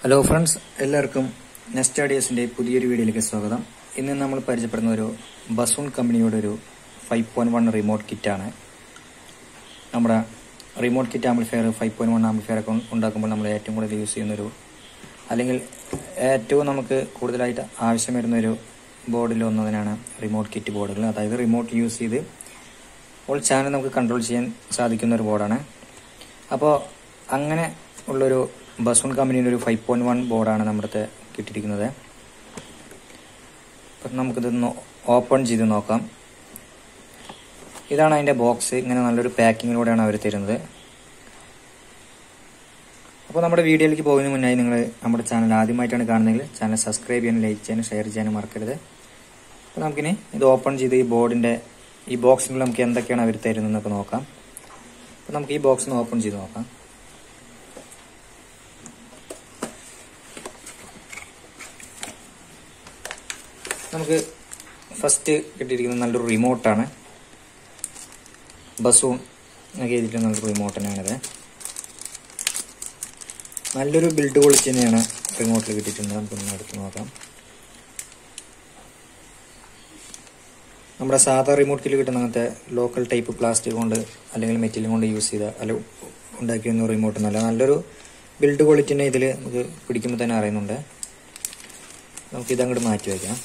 hello friends എല്ലാവർക്കും Nest ഐഡിയസിന്റെ പുതിയൊരു വീഡിയോയിലേക്ക് സ്വാഗതം ഇന്ന് നമ്മൾ പരിചയപ്പെടുന്ന ഒരു ബസൂൺ കമ്പനിയുടെ ഒരു ഫൈവ് പോയിന്റ് വൺ റിമോട്ട് കിറ്റാണ് നമ്മുടെ remote kit amplifier five point one amplifier ഒക്കെ ഉണ്ടാക്കുമ്പോൾ നമ്മൾ ഏറ്റവും കൂടുതൽ യൂസ് ചെയ്യുന്നൊരു അല്ലെങ്കിൽ ഏറ്റവും നമുക്ക് കൂടുതലായിട്ട് ആവശ്യം വരുന്ന ഒരു ബോർഡിൽ ഒന്നതിനാണ് റിമോട്ട് കിറ്റ് ബോർഡുകൾ അതായത് റിമോട്ട് യൂസ് ചെയ്ത് ഓൾ ചാനൽ നമുക്ക് കൺട്രോൾ ചെയ്യാൻ സാധിക്കുന്ന ഒരു ബോർഡാണ് അപ്പോൾ അങ്ങനെ ഉള്ളൊരു ബസൂൺ കമ്പനിയുടെ ഒരു ഫൈവ് പോയിന്റ് വൺ ബോർഡാണ് നമ്മുടെ കിട്ടിയിരിക്കുന്നത് അപ്പം നമുക്കിതൊന്ന് ഓപ്പൺ ചെയ്ത് നോക്കാം ഇതാണ് അതിൻ്റെ ബോക്സ് ഇങ്ങനെ നല്ലൊരു പാക്കിങ്ങിലൂടെയാണ് അവർ തരുന്നത് അപ്പോൾ നമ്മുടെ വീഡിയോയിലേക്ക് പോകുന്നതിന് മുന്നായി നിങ്ങൾ നമ്മുടെ ചാനൽ ആദ്യമായിട്ടാണ് കാണുന്നതെങ്കിൽ ചാനൽ സബ്സ്ക്രൈബ് ചെയ്യാനും ലൈക്ക് ചെയ്യാനും ഷെയർ ചെയ്യാനും മറക്കരുത് അപ്പോൾ നമുക്കിനി ഇത് ഓപ്പൺ ചെയ്ത് ഈ ബോർഡിൻ്റെ ഈ ബോക്സിൽ നമുക്ക് എന്തൊക്കെയാണ് അവർ തരുന്നതെന്നൊക്കെ നോക്കാം അപ്പോൾ നമുക്ക് ഈ ബോക്സ് ഒന്ന് ഓപ്പൺ ചെയ്ത് നോക്കാം നമുക്ക് ഫസ്റ്റ് കിട്ടിയിരിക്കുന്നത് നല്ലൊരു റിമോട്ടാണ് ബസൂൺ ഒക്കെ ചെയ്തിട്ടുള്ള നല്ലൊരു റിമോട്ട് തന്നെയാണിത് നല്ലൊരു ബിൽഡ് ക്വാളിറ്റി തന്നെയാണ് റിമോട്ടിൽ കിട്ടിയിട്ടുണ്ട് നമുക്കൊന്ന് എടുത്ത് നോക്കാം നമ്മുടെ സാധാ റിമോട്ടിൽ കിട്ടുന്ന അങ്ങനത്തെ ലോക്കൽ ടൈപ്പ് പ്ലാസ്റ്റിക് കൊണ്ട് അല്ലെങ്കിൽ മെറ്റീരിയൽ കൊണ്ട് യൂസ് ചെയ്ത അല്ല ഉണ്ടാക്കിയൊന്നും റിമോട്ട് ഒന്നുമല്ല നല്ലൊരു ബിൽഡ് ക്വാളിറ്റി തന്നെ ഇതിൽ നമുക്ക് പിടിക്കുമ്പോൾ തന്നെ അറിയുന്നുണ്ട് നമുക്ക് ഇതങ്ങോട്ട് മാറ്റി വയ്ക്കാം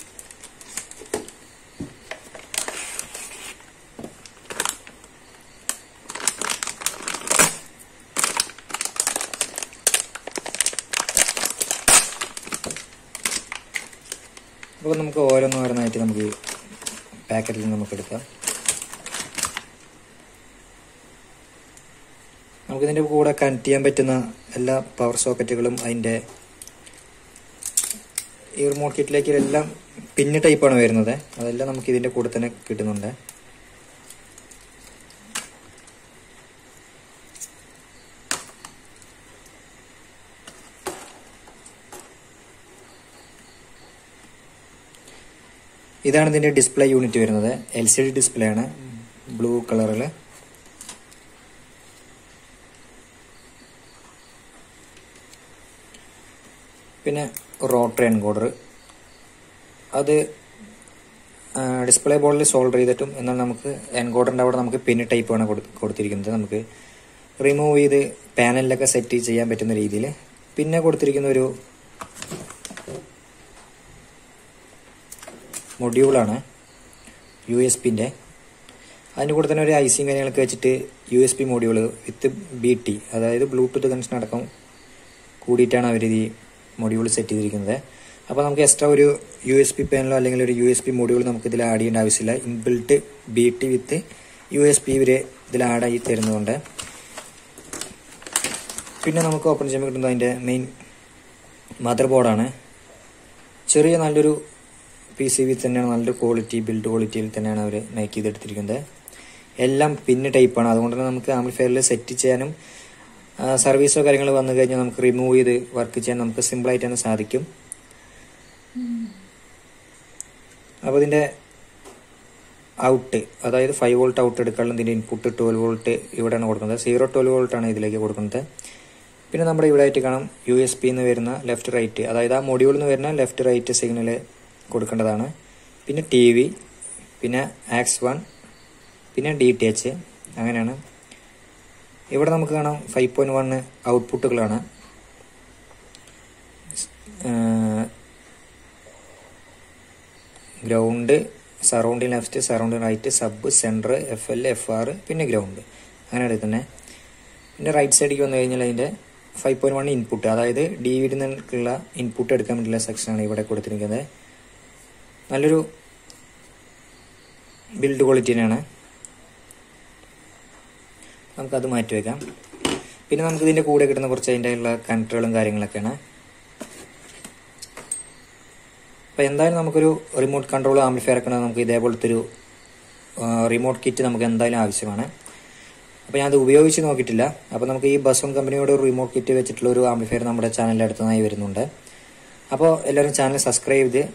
അപ്പോൾ നമുക്ക് ഓരോന്നോരോന്നായിട്ട് നമുക്ക് പാക്കറ്റിൽ നമുക്ക് എടുക്കാം നമുക്കിതിൻ്റെ കൂടെ കണക്ട് ചെയ്യാൻ പറ്റുന്ന എല്ലാ പവർ സോക്കറ്റുകളും അതിൻ്റെ ഈ റിമോട്ട് കിറ്റിലേക്ക് എല്ലാം പിന്ന് ടൈപ്പാണ് വരുന്നത് അതെല്ലാം നമുക്ക് ഇതിൻ്റെ കൂടെ തന്നെ കിട്ടുന്നുണ്ട് ഇതാണ് ഇതിന്റെ ഡിസ്പ്ലേ യൂണിറ്റ് വരുന്നത് എൽ സി ഡി ഡിസ്പ്ലേ ആണ് ബ്ലൂ കളറിൽ പിന്നെ റോട്ടറി എൻകോഡർ അത് ഡിസ്പ്ലേ ബോർഡിൽ സോൾഡർ ചെയ്തിട്ടും എന്നാൽ നമുക്ക് എൻകോഡറിൻ്റെ അവിടെ നമുക്ക് പിൻ ടൈപ്പാണ് കൊടുത്തിരിക്കുന്നത് നമുക്ക് റിമൂവ് ചെയ്ത് പാനലിലൊക്കെ സെറ്റ് ചെയ്യാൻ പറ്റുന്ന രീതിയിൽ പിന്നെ കൊടുത്തിരിക്കുന്ന ഒരു മൊഡ്യൂളാണ് യു എസ് പിൻ്റെ അതിൻ്റെ കൂടെ തന്നെ ഒരു ഐസിയും കാര്യങ്ങളൊക്കെ വെച്ചിട്ട് U S P module with B T അതായത് ബ്ലൂടൂത്ത് കണക്ഷൻ അടക്കം കൂടിയിട്ടാണ് അവർ ഈ മൊഡ്യൂൾ സെറ്റ് ചെയ്തിരിക്കുന്നത് അപ്പോൾ നമുക്ക് എക്സ്ട്രാ ഒരു യു എസ് പി പാനലോ അല്ലെങ്കിൽ ഒരു യു എസ് പി മൊഡ്യൂൾ നമുക്ക് ഇതിൽ ആഡ് ചെയ്യേണ്ട ആവശ്യമില്ല inbuilt B T with U S P ഇവർ ഇതിൽ ആഡ് ആയി തരുന്നതുകൊണ്ട് പിന്നെ നമുക്ക് ഓപ്പൺ ചെയ്യുമ്പോൾ കിട്ടുന്നത് അതിൻ്റെ മെയിൻ മദർ ബോർഡാണ് ചെറിയ നല്ലൊരു പി സി ബി തന്നെയാണ് നല്ലൊരു ക്വാളിറ്റി ബിൽഡ് ക്വാളിറ്റിയിൽ തന്നെയാണ് അവർ മേക്ക് ചെയ്തെടുത്തിരിക്കുന്നത് എല്ലാം പിന്ന് ടൈപ്പാണ് അതുകൊണ്ട് തന്നെ നമുക്ക് ആംപ്ലിഫയറിൽ സെറ്റ് ചെയ്യാനും സർവീസോ കാര്യങ്ങളോ വന്നു കഴിഞ്ഞാൽ നമുക്ക് റിമൂവ് ചെയ്ത് വർക്ക് ചെയ്യാൻ നമുക്ക് സിമ്പിളായിട്ട് തന്നെ സാധിക്കും അപ്പോൾ ഇതിൻ്റെ ഔട്ട് അതായത് ഫൈവ് വോൾട്ട് ഔട്ട് എടുക്കാനുള്ള ഇതിൻ്റെ ഇൻപുട്ട് ട്വൽവ് വോൾട്ട് ഇവിടെയാണ് കൊടുക്കുന്നത് സീറോ ട്വൽവ് വോൾട്ടാണ് ഇതിലേക്ക് കൊടുക്കുന്നത് പിന്നെ നമ്മുടെ ഇവിടെ ആയിട്ട് കാണാം യു എസ് പി എന്ന് വരുന്ന ലെഫ്റ്റ് റൈറ്റ് അതായത് ആ മൊഡ്യൂളിൽ നിന്ന് വരുന്ന ലെഫ്റ്റ് റൈറ്റ് സിഗ്നൽ കൊടുക്കേണ്ടതാണ് പിന്നെ ടി വി പിന്നെ ആക്സ് വൺ പിന്നെ ഡി ടി എച്ച് അങ്ങനെയാണ് ഇവിടെ നമുക്ക് കാണാം ഫൈവ് പോയിന്റ് വൺ ഔട്ട്പുട്ടുകളാണ് ground surrounding left surrounding right sub center F L F R പിന്നെ ഗ്രൗണ്ട് അങ്ങനെ എടുക്കുന്നത് പിന്നെ റൈറ്റ് സൈഡിലേക്ക് വന്നു കഴിഞ്ഞാൽ അതിൻ്റെ ഫൈവ് പോയിന്റ് വൺ ഇൻപുട്ട് അതായത് ഡി വിഡിൽ നിന്നുള്ള ഇൻപുട്ട് എടുക്കാൻ വേണ്ടിയുള്ള സെക്ഷനാണ് ഇവിടെ കൊടുത്തിരിക്കുന്നത് നല്ലൊരു ബിൽഡ് ക്വാളിറ്റി തന്നെയാണ് നമുക്കത് മാറ്റി വയ്ക്കാം പിന്നെ നമുക്ക് ഇതിൻ്റെ കൂടെ കിട്ടുന്ന കുറച്ച് അതിൻ്റെ ഉള്ള കണക്ടറുകളും കാര്യങ്ങളൊക്കെയാണ് അപ്പോൾ എന്തായാലും നമുക്കൊരു റിമോട്ട് കൺട്രോൾ ആംപ്ലിഫയർ ഒക്കെ നമുക്ക് ഇതേപോലത്തെ ഒരു റിമോട്ട് കിറ്റ് നമുക്ക് എന്തായാലും ആവശ്യമാണ് അപ്പോൾ ഞാനത് ഉപയോഗിച്ച് നോക്കിയിട്ടില്ല അപ്പോൾ നമുക്ക് ഈ ബസോൺ കമ്പനിയുടെ ഒരു റിമോട്ട് കിറ്റ് വെച്ചിട്ടുള്ള ഒരു ആംപ്ലിഫയർ നമ്മുടെ ചാനലിൽ അടുത്തതായി വരുന്നുണ്ട് അപ്പോൾ എല്ലാവരും ചാനൽ സബ്സ്ക്രൈബ് ചെയ്ത്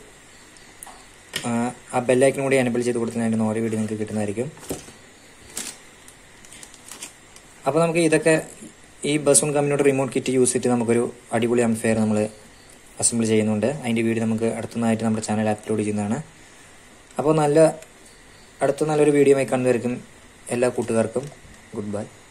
ആ ബെല്ലൈക്കനും കൂടി എനബിൾ ചെയ്ത് കൊടുത്താൽ അതിൻ്റെ ഓരോ വീഡിയോ നിങ്ങൾക്ക് കിട്ടുന്നതായിരിക്കും അപ്പോൾ നമുക്ക് ഇതൊക്കെ ഈ ബസൂൺ കമ്പനിയുടെ റിമോട്ട് കിറ്റ് യൂസ് ചെയ്തിട്ട് നമുക്കൊരു അടിപൊളി ആംപ്ലിഫയർ നമ്മൾ അസംബിൾ ചെയ്യുന്നുണ്ട് അതിൻ്റെ വീഡിയോ നമുക്ക് അടുത്തുനിന്നായിട്ട് നമ്മുടെ ചാനൽ അപ്ലോഡ് ചെയ്യുന്നതാണ് അപ്പോൾ നല്ല അടുത്ത നല്ലൊരു വീഡിയോ ആയി കാണുന്നവർക്കും എല്ലാ കൂട്ടുകാർക്കും ഗുഡ് ബൈ